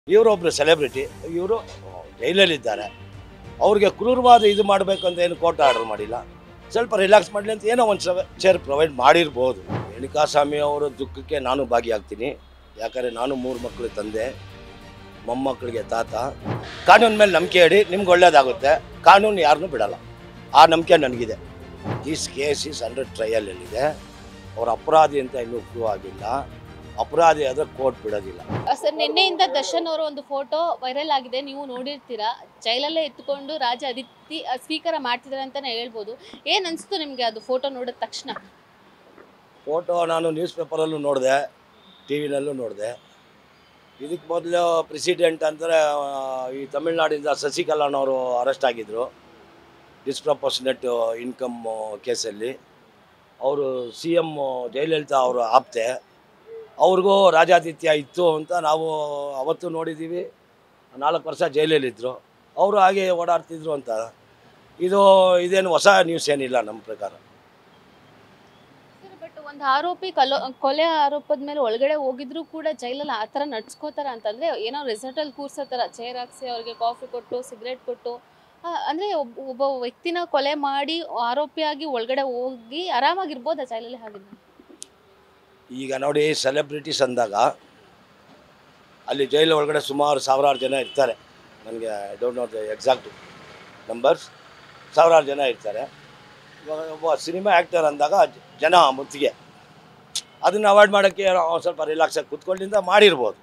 ಇವರೊಬ್ಬರು celebrity ಇವರು ಜೈಲಲ್ಲಿದ್ದಾರೆ ಅವ್ರಿಗೆ ಕ್ರೂರವಾದ ಇದು ಮಾಡಬೇಕು ಅಂತ ಏನು ಕೋರ್ಟ್ ಆರ್ಡರ್ ಮಾಡಿಲ್ಲ ಸ್ವಲ್ಪ ರಿಲ್ಯಾಕ್ಸ್ ಮಾಡಲಿ ಅಂತ ಏನೋ ಒಂದು ಚೇರ್ ಪ್ರೊವೈಡ್ ಮಾಡಿರ್ಬೋದು ರೇಣುಕಾಸ್ವಾಮಿ ಅವರ ದುಃಖಕ್ಕೆ ನಾನು ಭಾಗಿಯಾಗ್ತೀನಿ ಯಾಕಂದರೆ ನಾನು ಮೂರು ಮಕ್ಕಳು ತಂದೆ ಮೊಮ್ಮಕ್ಕಳಿಗೆ ತಾತ ಕಾನೂನು ಮೇಲೆ ನಂಬಿಕೆ ಇಡಿ ನಿಮ್ಗೆ ಒಳ್ಳೇದಾಗುತ್ತೆ ಕಾನೂನು ಯಾರನ್ನೂ ಬಿಡಲ್ಲ ಆ ನಂಬಿಕೆ ನನಗಿದೆ ದಿಸ್ ಕೇಸ್ ಇಸ್ ಅಂಡರ್ ಟ್ರಯಲಲ್ಲಿದೆ ಅವ್ರ ಅಪರಾಧಿ ಅಂತ ಇನ್ನೂ ಪ್ರೂವ್ ಆಗಿಲ್ಲ ಅಪರಾಧಿ ಆದರೆ ಕೋರ್ಟ್ ಬಿಡೋದಿಲ್ಲ ಸರ್ ನಿನ್ನೆಯಿಂದ ದರ್ಶನ್ ಅವರ ಒಂದು ಫೋಟೋ ವೈರಲ್ ಆಗಿದೆ ನೀವು ನೋಡಿರ್ತೀರಾ ಜೈಲಲ್ಲೇ ಎತ್ಕೊಂಡು ರಾಜ ಅದಿತಿ ಅ, ಸ್ವೀಕಾರ ಮಾಡ್ತಿದ್ದಾರೆ ಅಂತಾನೆ ಹೇಳ್ಬೋದು ಏನ್ ಅನ್ಸ್ತು ನಿಮ್ಗೆ ಅದು ಫೋಟೋ ನೋಡಿದ ತಕ್ಷಣ ಫೋಟೋ ನಾನು ನ್ಯೂಸ್ ಪೇಪರಲ್ಲೂ ನೋಡಿದೆ ಟಿ ವಿನಲ್ಲೂ ನೋಡಿದೆ ಇದಕ್ಕೆ ಮೊದಲು ಪ್ರೆಸಿಡೆಂಟ್ ಅಂದರೆ ಈ ತಮಿಳ್ನಾಡಿಂದ ಶಶಿಕಲಾನವರು ಅರೆಸ್ಟ್ ಆಗಿದ್ದರು ಡಿಸ್ಪ್ರಪೋರ್ಷನೇಟ್ ಇನ್ಕಮ್ ಕೇಸಲ್ಲಿ ಅವರು ಸಿ ಎಮ್ ಜಯಲಲಿತಾ ಅವರು ಆಪ್ತೆ ಅವ್ರಿಗೂ ರಾಜಾತಿಥ್ಯ ಇತ್ತು ಅಂತ ನಾವು ಅವತ್ತು ನೋಡಿದ್ದೀವಿ ನಾಲ್ಕು ವರ್ಷ ಜೈಲಲ್ಲಿದ್ದರು ಅವರು ಹಾಗೆ ಓಡಾಡ್ತಿದ್ರು ಅಂತ ಇದು ಇದೇನು ಹೊಸ ನ್ಯೂಸ್ ಏನಿಲ್ಲ ನಮ್ಮ ಪ್ರಕಾರ ಬಟ್ ಒಂದು ಆರೋಪಿ ಕಲೋ ಕೊಲೆ ಆರೋಪದ ಮೇಲೆ ಒಳಗಡೆ ಹೋಗಿದ್ರು ಕೂಡ ಜೈಲಲ್ಲಿ ಆ ಥರ ನಡ್ಸ್ಕೋತಾರ ಅಂತಂದ್ರೆ ಏನೋ ರೆಸಾರ್ಟಲ್ಲಿ ಕೂರ್ಸೋ ಥರ ಚೇರ್ ಹಾಕ್ಸಿ ಅವ್ರಿಗೆ ಕಾಫಿ ಕೊಟ್ಟು ಸಿಗರೇಟ್ ಕೊಟ್ಟು ಆ, ಅಂದ್ರೆ ಒಬ್ಬ ಒಬ್ಬ ವ್ಯಕ್ತಿನ ಕೊಲೆ ಮಾಡಿ ಆರೋಪಿಯಾಗಿ ಒಳಗಡೆ ಹೋಗಿ ಆರಾಮಾಗಿರ್ಬೋದಾ ಜೈಲಲ್ಲಿ ಹಾಗಿದ್ರೆ ಈಗ ನೋಡಿ ಸೆಲೆಬ್ರಿಟೀಸ್ ಅಂದಾಗ ಅಲ್ಲಿ ಜೈಲು ಒಳಗಡೆ ಸುಮಾರು ಸಾವಿರಾರು ಜನ ಇರ್ತಾರೆ ನನಗೆ don't know the exact numbers ಸಾವಿರಾರು ಜನ ಇರ್ತಾರೆ ಇವಾಗ ಒಬ್ಬ ಸಿನಿಮಾ ಆ್ಯಕ್ಟರ್ ಅಂದಾಗ ಜ- ಜನ ಮುತ್ತಿಗೆ ಅದನ್ನು ಅವಾಯ್ಡ್ ಮಾಡೋಕ್ಕೆ ಅವ್ನು ಸ್ವಲ್ಪ ರಿಲ್ಯಾಕ್ಸಾಗಿ ಕುತ್ಕೊಂಡಿಂದ ಮಾಡಿರ್ಬೋದು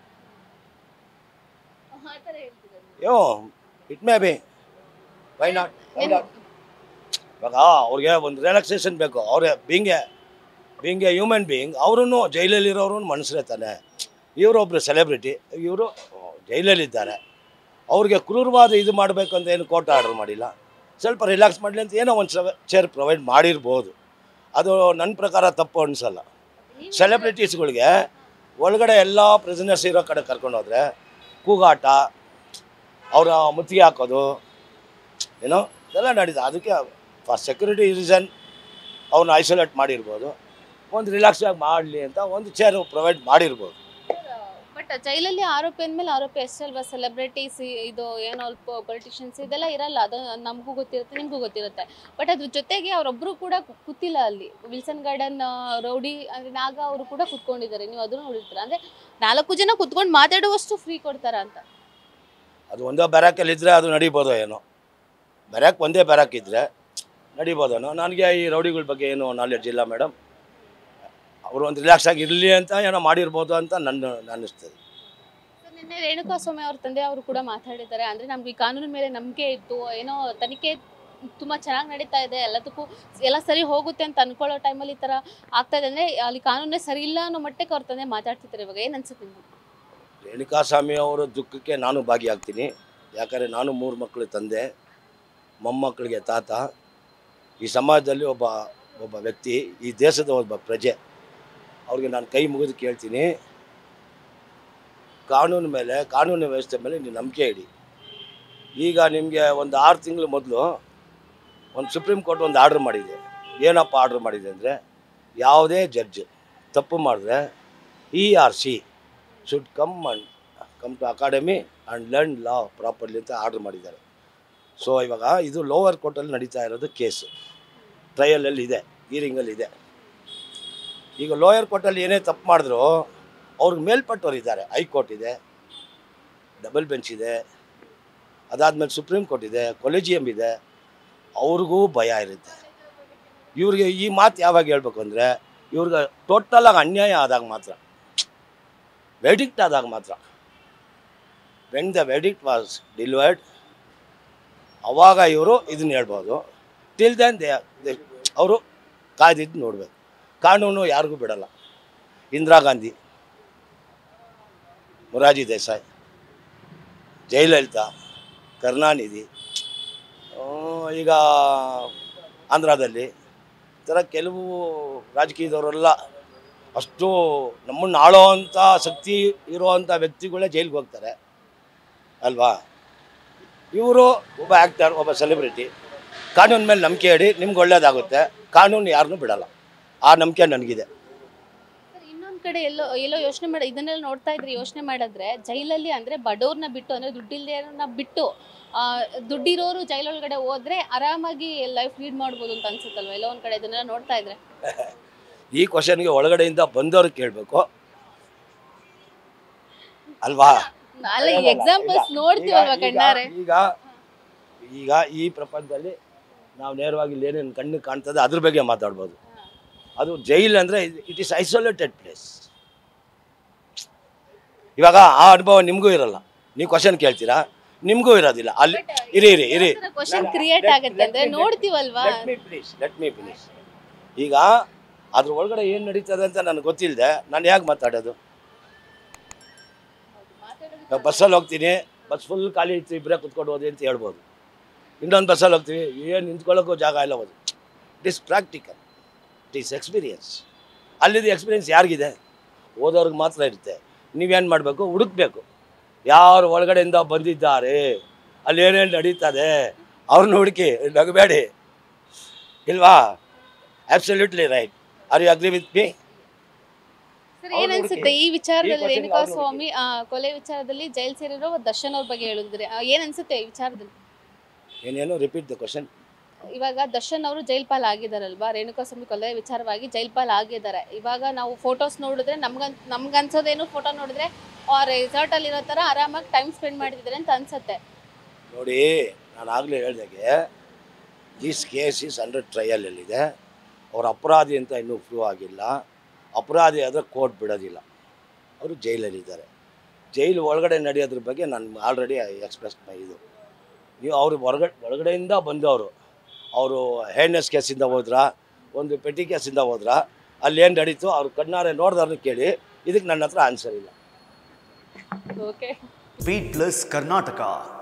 yo it may be why not why not ಇವಾಗ ಅವ್ರಿಗೆ ಒಂದು ರಿಲ್ಯಾಕ್ಸೇಷನ್ ಬೇಕು ಅವ್ರಿಗೆ being being a human being ಅವರೂ ಜೈಲಲ್ಲಿರೋರು ಮನುಷ್ಯರೇ ತಾನೆ ಇವರೊಬ್ಬರು ಸೆಲೆಬ್ರಿಟಿ ಇವರು ಜೈಲಲ್ಲಿದ್ದಾರೆ ಅವ್ರಿಗೆ ಕ್ರೂರವಾದ ಇದು ಮಾಡಬೇಕು ಅಂತ ಏನು ಕೋರ್ಟ್ ಆರ್ಡರ್ ಮಾಡಿಲ್ಲ ಸ್ವಲ್ಪ ರಿಲ್ಯಾಕ್ಸ್ ಮಾಡಲಿ ಅಂತ ಏನೋ ಒಂದು ಚೇರ್ ಪ್ರೊವೈಡ್ ಮಾಡಿರ್ಬೋದು ಅದು ನನ್ನ ಪ್ರಕಾರ ತಪ್ಪು ಅನಿಸಲ್ಲ ಸೆಲೆಬ್ರಿಟೀಸ್ಗಳಿಗೆ ಒಳಗಡೆ ಎಲ್ಲ ಪ್ರಿಸನರ್ಸ್ ಇರೋ ಕಡೆ ಕರ್ಕೊಂಡು ಹೋದರೆ ಕೂಗಾಟ ಅವರ ಮುತ್ತಿಗೆ ಹಾಕೋದು ಏನೋ ಇದೆಲ್ಲ ನಡೀತದೆ ಅದಕ್ಕೆ ಫಾರ್ ಸೆಕ್ಯೂರಿಟಿ ರೀಸನ್ ಅವ್ರನ್ನ ಐಸೋಲೇಟ್ ಮಾಡಿರ್ಬೋದು ಒಂದು ರಿಲ್ಯಾಕ್ಸ್ ಆಗಿ ಮಾಡಲಿ ಅಂತ ಒಂದು ಚೇರ್ ಪ್ರೊವೈಡ್ ಮಾಡಿರ್ಬೋದು ಬಟ್ ಜೈಲಲ್ಲಿ ಆರೋಪಿ ಅಂದ್ಮೇಲೆ ಆರೋಪಿ ಅಷ್ಟೇ ಅಲ್ವಾ ಸೆಲೆಬ್ರಿಟೀಸ್ ಇದು ಏನೋ ಪೊಲಿಟಿಷಿಯನ್ಸ್ ಇದೆಲ್ಲ ಇರಲ್ಲ ಅದು ನಮಗೂ ಗೊತ್ತಿರುತ್ತೆ ನಿಮಗೂ ಗೊತ್ತಿರುತ್ತೆ ಬಟ್ ಅದ್ರ ಜೊತೆಗೆ ಅವರೊಬ್ಬರು ಕೂಡ ಕು- ಕೂತಿಲ್ಲ ಅಲ್ಲಿ ವಿಲ್ಸನ್ ಗಾರ್ಡನ್ ರೌಡಿ ಅಂದ್ರೆ ನಾಗ ಅವರು ಕೂಡ ಕುತ್ಕೊಂಡಿದ್ದಾರೆ ನೀವು ಅದನ್ನು ನೋಡಿರ್ತೀರ ಅಂದ್ರೆ ನಾಲ್ಕು ಜನ ಕುತ್ಕೊಂಡು ಮಾತಾಡುವಷ್ಟು ಫ್ರೀ ಕೊಡ್ತಾರ ಅಂತ ಅದು ಒಂದೇ ಬ್ಯಾರಾಕಲ್ಲಿ ಇದ್ದರೆ ಅದು ನಡೀಬೋದೋ ಏನೋ ಬ್ಯಾರಾಕ್ ಒಂದೇ ಬ್ಯಾರಾಕ್ ಇದ್ದರೆ ನಡೀಬೋದೇನೋ ನನಗೆ ಈ ರೌಡಿಗಳ ಬಗ್ಗೆ ಏನು ನಾಲೆಡ್ಜ್ ಇಲ್ಲ ಮೇಡಮ್ ಅವರು ಒಂದು ರಿಲ್ಯಾಕ್ಸ್ ಆಗಿ ಇರಲಿ ಅಂತ ಏನೋ ಮಾಡಿರ್ಬೋದು ಅಂತ ನನ್ನ ಅನ್ನಿಸ್ತದೆ So, ನಿನ್ನೆ ರೇಣುಕಾಸ್ವಾಮಿ ಅವ್ರ ತಂದೆ ಅವರು ಕೂಡ ಮಾತಾಡಿದ್ದಾರೆ ಅಂದ್ರೆ ನಮ್ಗೆ ಈ ಕಾನೂನಿನ ಮೇಲೆ ನಂಬಿಕೆ ಇತ್ತು ಏನೋ ತನಿಖೆ ತುಂಬಾ ಚೆನ್ನಾಗಿ ನಡೀತಾ ಇದೆ ಎಲ್ಲದಕ್ಕೂ ಎಲ್ಲ ಸರಿ ಹೋಗುತ್ತೆ ಅಂತ ಅನ್ಕೊಳ್ಳೋ ಟೈಮಲ್ಲಿ ಈ ತರ ಆಗ್ತಾ ಇದೆ ಅಂದ್ರೆ ಅಲ್ಲಿ ಕಾನೂನೇ ಸರಿ ಇಲ್ಲ ಅನ್ನೋ ಮಟ್ಟಕ್ಕೆ ಅವ್ರ ತಂದೆ ಮಾತಾಡ್ತಿದ್ದಾರೆ ಇವಾಗ ಏನ್ ಅನ್ಸುತ್ತೆ ನಿಮ್ಗೆ ರೇಣುಕಾಸ್ವಾಮಿ ಅವರ ದುಃಖಕ್ಕೆ ನಾನು ಭಾಗಿಯಾಗ್ತೀನಿ ಯಾಕಂದರೆ ನಾನು ಮೂರು ಮಕ್ಕಳು ತಂದೆ ಮೊಮ್ಮಕ್ಕಳಿಗೆ ತಾತ ಈ ಸಮಾಜದಲ್ಲಿ ಒಬ್ಬ ಒಬ್ಬ ವ್ಯಕ್ತಿ ಈ ದೇಶದ ಒಬ್ಬ ಪ್ರಜೆ ಅವ್ರಿಗೆ ನಾನು ಕೈ ಮುಗಿದು ಕೇಳ್ತೀನಿ ಕಾನೂನು ಮೇಲೆ ಕಾನೂನು ವ್ಯವಸ್ಥೆ ಮೇಲೆ ನೀವು ನಂಬಿಕೆ ಇಡಿ ಈಗ ನಿಮಗೆ ಒಂದು ಆರು ತಿಂಗಳು ಮೊದಲು ಒಂದು ಸುಪ್ರೀಂ ಕೋರ್ಟ್ ಒಂದು ಆರ್ಡ್ರ್ ಮಾಡಿದೆ ಏನಪ್ಪ ಆರ್ಡ್ರ್ ಮಾಡಿದೆ ಅಂದರೆ ಯಾವುದೇ ಜಡ್ಜ್ ತಪ್ಪು ಮಾಡಿದ್ರೆ E R C should come and come to academy and learn law properly ಅಂತ ಆರ್ಡ್ರ್ ಮಾಡಿದ್ದಾರೆ ಸೊ ಇವಾಗ ಇದು ಲೋವರ್ ಕೋರ್ಟಲ್ಲಿ ನಡೀತಾ ಇರೋದು ಕೇಸು ಟ್ರಯಲಲ್ಲಿ ಇದೆ ಹೀರಿಂಗಲ್ಲಿ ಇದೆ ಈಗ ಲೋಯರ್ ಕೋರ್ಟಲ್ಲಿ ಏನೇ ತಪ್ಪು ಮಾಡಿದ್ರು ಅವ್ರಿಗೆ ಮೇಲ್ಪಟ್ಟವ್ರು ಇದ್ದಾರೆ ಹೈಕೋರ್ಟ್ ಇದೆ ಡಬಲ್ ಬೆಂಚ್ ಇದೆ ಅದಾದಮೇಲೆ ಸುಪ್ರೀಂ ಕೋರ್ಟ್ ಇದೆ ಕೊಲೆಜಿಯಮ್ ಇದೆ ಅವ್ರಿಗೂ ಭಯ ಇರುತ್ತೆ ಇವ್ರಿಗೆ ಈ ಮಾತು ಯಾವಾಗ ಹೇಳ್ಬೇಕು ಅಂದರೆ ಇವ್ರಿಗೆ ಟೋಟಲಾಗಿ ಅನ್ಯಾಯ ಆದಾಗ ಮಾತ್ರ ವೆಡಿಕ್ಟ್ ಆದಾಗ ಮಾತ್ರ when the verdict was delivered ಅವಾಗ ಇವರು ಇದನ್ನ ಹೇಳ್ಬೋದು ಟಿಲ್ ದೆನ್ ದೇ ಅವರು ಕಾಯ್ದಿದ್ದು ನೋಡಬೇಕು ಕಾನೂನು ಯಾರಿಗೂ ಬಿಡಲ್ಲ ಇಂದಿರಾ ಗಾಂಧಿ ಮೊರಾರ್ಜಿ ದೇಸಾಯಿ ಜಯಲಲಿತಾ ಕರುಣಾನಿಧಿ ಆ, ಈಗ ಆಂಧ್ರದಲ್ಲಿ ಈ ಥರ ಕೆಲವು ರಾಜಕೀಯದವರೆಲ್ಲ ಅಷ್ಟು ನಮ್ಮನ್ನು ಆಳೋವಂಥ ಶಕ್ತಿ ಇರುವಂಥ ವ್ಯಕ್ತಿಗಳೇ ಜೈಲಿಗೆ ಹೋಗ್ತಾರೆ ಅಲ್ವಾ ಇವರು ಒಬ್ಬ ಆ್ಯಕ್ಟರ್ ಒಬ್ಬ ಸೆಲೆಬ್ರಿಟಿ ಕಾನೂನು ಮೇಲೆ ನಂಬಿಕೆ ಇಡಿ ನಿಮ್ಗೆ ಒಳ್ಳೇದಾಗುತ್ತೆ ಕಾನೂನು ಯಾರನ್ನೂ ಬಿಡಲ್ಲ ಆ ನಂಬಿಕೆ ನನಗಿದೆ ಸರ್ ಇನ್ನೊಂದು ಒಂದ್ ಕಡೆ ಎಲ್ಲೋ ಎಲ್ಲೋ ಯೋಚನೆ ಮಾಡಿ ಇದನ್ನೆಲ್ಲ ನೋಡ್ತಾ ಇದ್ರೆ ಯೋಚನೆ ಮಾಡಿದ್ರೆ ಜೈಲಲ್ಲಿ ಅಂದ್ರೆ ಬಡವ್ರನ್ನ ಬಿಟ್ಟು ಅಂದ್ರೆ ದುಡ್ಡಿಲ್ದೇನ ಬಿಟ್ಟು ಆ, ದುಡ್ಡಿರೋರು ಜೈಲೊಳಗಡೆ ಹೋದ್ರೆ ಆರಾಮಾಗಿ ಲೈಫ್ ಲೀಡ್ ಮಾಡ್ಬೋದು ಅಂತ ಅನ್ಸುತ್ತಲ್ವಾ ಎಲ್ಲೋ ಒಂದ್ ಕಡೆ ಇದನ್ನೆಲ್ಲ ನೋಡ್ತಾ ಇದ್ರೆ ಈ ಕ್ವಶನ್ಗೆ ಒಳಗಡೆಯಿಂದ ಬಂದವ್ರಿಗೆ ಕೇಳಬೇಕು ಅಲ್ವಾ ಅಲ್ಲ ಎಕ್ಸಾಂಪಲ್ಸ್ ನೋಡ್ತೀವಲ್ವಾ ಈಗ- ಕಣ್ಣಾರೆ ಈಗ ಈಗ ಈ ಪ್ರಪಂಚದಲ್ಲಿ ನಾವು ನೇರವಾಗಿ ಇಲ್ಲಿ ಏನೇನು ಕಣ್ಣು ಕಾಣ್ತದೆ ಅದ್ರ ಬಗ್ಗೆ ಮಾತಾಡ್ಬೋದು ಅದು ಜೈಲ್ ಅಂದರೆ ಇಟ್ ಈಸ್ ಐಸೋಲೇಟೆಡ್ ಪ್ಲೇಸ್ ಇವಾಗ ಆ ಅನುಭವ ನಿಮಗೂ ಇರಲ್ಲ ನೀವು ಕ್ವಶನ್ ಕೇಳ್ತೀರಾ ನಿಮಗೂ ಇರೋದಿಲ್ಲ ಅಲ್ಲಿ ಇರಿ ಇರಿ ಇರಿ ಕ್ವಶನ್ ಕ್ರಿಯೇಟ್ ಆಗುತ್ತೆ ಅಂದ್ರೆ ನೋಡ್ತೀವಲ್ವಾ let me finish let me finish ಈಗ ಅದ್ರ ಒಳಗಡೆ ಏನು ನಡೀತದೆ ಅಂತ ನನಗೆ ಗೊತ್ತಿಲ್ಲದೆ ನಾನು ಹೇಗೆ ಮಾತಾಡೋದು ನಾವು ಬಸ್ಸಲ್ಲಿ ಹೋಗ್ತೀನಿ ಬಸ್ ಫುಲ್ ಖಾಲಿ ಇತ್ತು ಇಬ್ಬರೇ ಕುತ್ಕೊಂಡು ಹೋದಿ ಅಂತ ಹೇಳ್ಬೋದು ಇನ್ನೊಂದು ಬಸ್ಸಲ್ಲಿ ಹೋಗ್ತೀವಿ ಏನು ನಿಂತ್ಕೊಳ್ಳೋಕ್ಕೂ ಜಾಗ ಇಲ್ಲ ಹೋದು it is practical it is experience ಅಲ್ಲಿದ್ದು ಎಕ್ಸ್ಪೀರಿಯನ್ಸ್ ಯಾರಿಗಿದೆ ಓದೋರ್ಗೆ ಮಾತ್ರ ಇರುತ್ತೆ ನೀವೇನು ಮಾಡಬೇಕು ಹುಡುಕ್ಬೇಕು ಯಾರು ಒಳಗಡೆಯಿಂದ ಬಂದಿದ್ದಾರೆ ಅಲ್ಲಿ ಏನೇನು ನಡೀತದೆ ಅವ್ರನ್ನ ಹುಡುಕಿ ನಗಬೇಡಿ ಇಲ್ವಾ absolutely right are you agree with me sir ಅವ್ರು ಏನ್ ಅನ್ಸುತ್ತೆ ಈ ವಿಚಾರದಲ್ಲಿ question ರೇಣುಕಾ ಅವ್ರು ಸ್ವಾಮಿ ಆ, ಕೊಲೆ ವಿಚಾರದಲ್ಲಿ ಜೈಲ್ ಸೇರಿರೋ ದರ್ಶನ್ ಅವ್ರ ಬಗ್ಗೆ ಹೇಳಿದ್ರೆ ಆ, ಏನ್ ಅನ್ಸುತ್ತೆ ಈ ವಿಚಾರದಲ್ಲಿ ಏನೇನು ರಿಪೀಟ್ ದ ಕ್ವಶನ್ ಇವಾಗ ದರ್ಶನ್ ಅವರು ಜೈಲ್ ಪಾಲ್ ಆಗಿದಾರಲ್ವಾ ರೇಣುಕಾ ಸ್ವಾಮಿ ಕೊಲೆ ವಿಚಾರವಾಗಿ ಜೈಲ್ ಪಾಲ್ ಆಗಿದ್ದಾರೆ ಇವಾಗ ನಾವು ಫೋಟೋಸ್ ನೋಡಿದ್ರೆ ನಮ್ಗನ್ ನಮ್ಗನ್ಸೋದೇನು ಫೋಟೋ ನೋಡಿದ್ರೆ ಆ ರೆಸಾರ್ಟ್ ಅಲ್ಲಿ ಇರೋ ತರ ಆರಾಮಾಗಿ ಟೈಮ್ ಸ್ಪೆಂಡ್ ಮಾಡಿದ್ದಾರೆ ಅಂತ ಅನ್ಸುತ್ತೆ ನೋಡಿ ನಾನು ಆಗಲೇ ಹೇಳ್ದಾಗೆ ದಿಸ್ ಕೇಸ್ ಈಸ್ ಅಂಡರ್ ಟ್ರಯಲಲ್ಲಿದೆ ಅವ್ರ ಅಪರಾಧಿ ಅಂತ ಇನ್ನೂ ಪ್ರೂವ್ ಆಗಿಲ್ಲ ಅಪರಾಧಿ ಆದರೆ ಕೋರ್ಟ್ ಬಿಡೋದಿಲ್ಲ ಅವರು ಜೈಲಲ್ಲಿದ್ದಾರೆ ಜೈಲು ಒಳಗಡೆ ನಡೆಯೋದ್ರ ಬಗ್ಗೆ ನಾನು ಆಲ್ರೆಡಿ ಎಕ್ಸ್ಪ್ರೆಸ್ ಇದು ನೀವು ಅವರು ಹೊರಗಡೆ ಒಳಗಡೆಯಿಂದ ಬಂದವರು ಅವರು ಹೇರ್ನೆಸ್ ಕೇಸಿಂದ ಹೋದ್ರಾ ಒಂದು ಪೆಟ್ಟಿ ಕೇಸಿಂದ ಹೋದ್ರಾ ಅಲ್ಲಿ ಏನು ನಡೀತು ಅವ್ರು ಕಣ್ಣಾರೆ ನೋಡ್ದವ್ರನ್ನ ಕೇಳಿ ಇದಕ್ಕೆ ನನ್ನ ಹತ್ರ ಆನ್ಸರ್ ಇಲ್ಲ ಓಕೆ ಬೀಟ್ ಪ್ಲಸ್ ಕರ್ನಾಟಕ